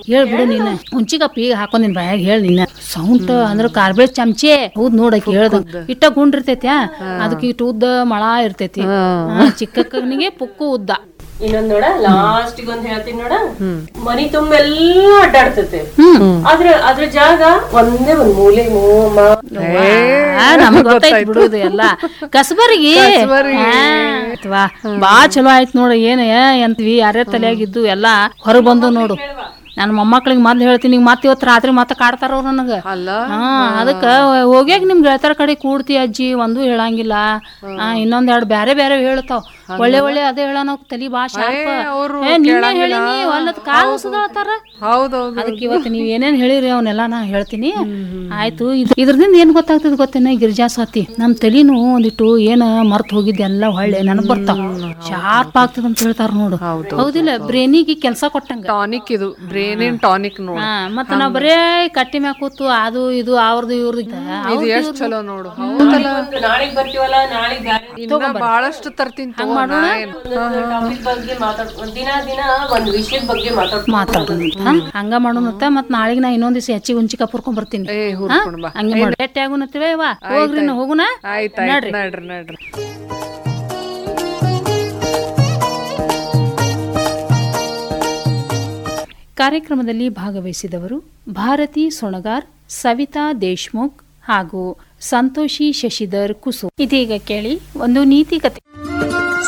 ಹೇಳ್ಬಿಡು ನೀನು ಹುಂಚಿಗಪ್ಪ ಈಗ ಹಾಕೊಂದಿನ್ ಬಾಯಾಗ ಹೇಳ ನೀನ ಸೌಂಟ್ ಅಂದ್ರ ಕಾರ್ಬೇಟ್ ಚಮಚೆ ಹೌದ್ ನೋಡಕ್ ಹೇಳ್ದ ಇಟ್ಟ ಗುಂಡಿರ್ತೈತ್ಯಾ ಅದಕ್ಕೆ ಇಟ್ಟು ಉದ್ದ ಮಳ ಇರ್ತೈತಿ ಹಾ, ಚಿಕ್ಕಕ್ಕನಿಗೆ ಪುಕ್ಕು ಉದ್ದ ಇನ್ನೊಂದ್ ನೋಡ ಲಾಸ್ಟ್ ಒಂದ್ ಹೇಳ್ತೀನಿ ನೋಡ ಮನಿ ತುಂಬೆಲ್ಲ ಅಡ್ಡಾಡ್ತೈತೆ ಆದ್ರ ಅದ್ರ ಜಾಗ ಒಂದೇ ಒಂದ್ ಮೂಲೆ ಮೋ- ಮ- ಆ, ನಮ್ಗ್ ಗೊತ್ತೈತ್ ಬಿಡುದು ಎಲ್ಲ ಕಸಬರಿಗೆ ಅಥವಾ ಬಾ ಚಲೋ ಆಯ್ತು ನೋಡು ಏನ ಎಂತ್ವಿ ಯಾರ್ಯಾರ ತಲೆಯಾಗಿದ್ದು ಎಲ್ಲ ಹೊರಗ್ ಬಂದು ನೋಡು ನನ್ನ ಮೊಮ್ಮಕ್ಳಿಗೆ ಮೊದ್ಲು ಹೇಳ್ತೀನಿ ಈಗ ಮತ್ತೆ ಇವತ್ತು ರಾತ್ರಿ ಮತ್ತೆ ಕಾಡ್ತಾರ ಅವ್ರು ನನಗ ಅಲ್ಲ ಹಾ ಅದಕ್ಕ ಹೋಗ್ಯಾಗ ನಿಮ್ ಗೆಳತರ ಕಡೆ ಕೂಡ್ತಿ ಅಜ್ಜಿ ಒಂದು ಹೇಳಂಗಿಲ್ಲ ಆ, ಇನ್ನೊಂದ್ ಎರಡು ಬ್ಯಾರೆ ಬ್ಯಾರೆ ಹೇಳ್ತಾವ್ ಒಳ್ಳೆ ಒಳ್ಳೆ ಅದೇ ಹೇಳ ನಾವು ತಲಿ ಬಾ ಶಾರ್ಪ್ ಅವ್ರು ಏ ನಿನ್ನೆ ಹೇಳಿನಿ ಅಲ್ಲದ ಕಾಲ್ ಉಸದಾಳ್ತಾರ ಹೌದೌದು ಅದಕ್ಕೆ ಇವತ್ತು ನೀವ್ ಏನೇನ್ ಹೇಳಿರಿ ಅವನ್ನೆಲ್ಲ ನಾ ಹೇಳ್ತೀನಿ ಆಯ್ತು ಇದ್- ಇದ್ರದಿಂದ ಏನ್ ಗೊತ್ತಾಗ್ತದ ಗೊತ್ತೇನ ಗಿರಿಜಾ ಸ್ವಾತಿ ನಮ್ ತಲಿನು ಒಂದಿಟ್ಟು ಏನ ಮರ್ತ್ ಹೋಗಿದ್ದೆ ಎಲ್ಲ ಹೊಳ್ಳೆ ನನಗ್ ಬರ್ತಾವ ಶಾರ್ಪ್ ಆಗ್ತದ ಅಂತ ಹೇಳ್ತಾರ ನೋಡು ಹೌದಿಲ್ಲ ಬ್ರೇನಿಗೆ ಕೆಲ್ಸ ಕೊಟ್ಟಂಗ ಟಾನಿಕ್ ಇದು ಬ್ರೇನಿನ್ ಟಾನಿಕ್ ನೋಡು ಹಾ ಮತ್ತ ನಾವ್ ಬರೇ ಕಟ್ಟಿ ಮ್ಯಾಗ ಕೂತು ಅದು ಇದು ಅವ್ರದ್ದು ಇವ್ರದ್ದು ಇದು ಎಷ್ಟ್ ಚಲೋ ನೋಡು ಒಂದು ನಾಳೆಗ್ ಬರ್ತೀವಲ್ಲ ನಾಳೆಗ್ ಬ್ಯಾರೆ ಇನ್ನ ಬಹಳಷ್ಟು ತರ್ತೀನಿ ತಗೋ, ನಾ ಏನು. ಟಾಪಿಕ್ ಬಗ್ಗೆ ಮಾತಾಡ್ ಒಂದ್ ದಿನ ದಿನ ಒಂದ್ ವಿಷಯದ ಬಗ್ಗೆ ಮಾತಾಡ್ ಮಾತಾಡೋಣ ಹಂಗ ಮಾಡೋಣಂತ ಮತ್ ನಾಳೆಗ್ ನಾ ಇನ್ನೊಂದ್ ದಿವಸ ಹೆಚ್ಚಿಗೆ ಹುಂಚಿ ಕಪ್ಪರ್ಕೊಂಡ್ ಬರ್ತೀನಿ ಏ ಹುರ್ಕೊಂಡ್ ಬಾ ಹಂಗೆ ಮಾಡಿ ಭೇಟಿ ಆಗುನತ್ತೀವ ಇವ ಹೋಗ್ರಿ ನಾ ಹೋಗುನ ಆಯ್ತಾಯ್ತು ನಡ್ರಿ ನಡ್ರಿ ಕಾರ್ಯಕ್ರಮದಲ್ಲಿ ಭಾಗವಹಿಸಿದವರು ಭಾರತಿ ಸೊಣಗಾರ್ ಸವಿತಾ ದೇಶ್ಮುಖ್ ಹಾಗೂ ಸಂತೋಷಿ ಶಶಿಧರ್ ಕುಸು ಇದೀಗ ಕೇಳಿ ಒಂದು ನೀತಿ ಕತೆ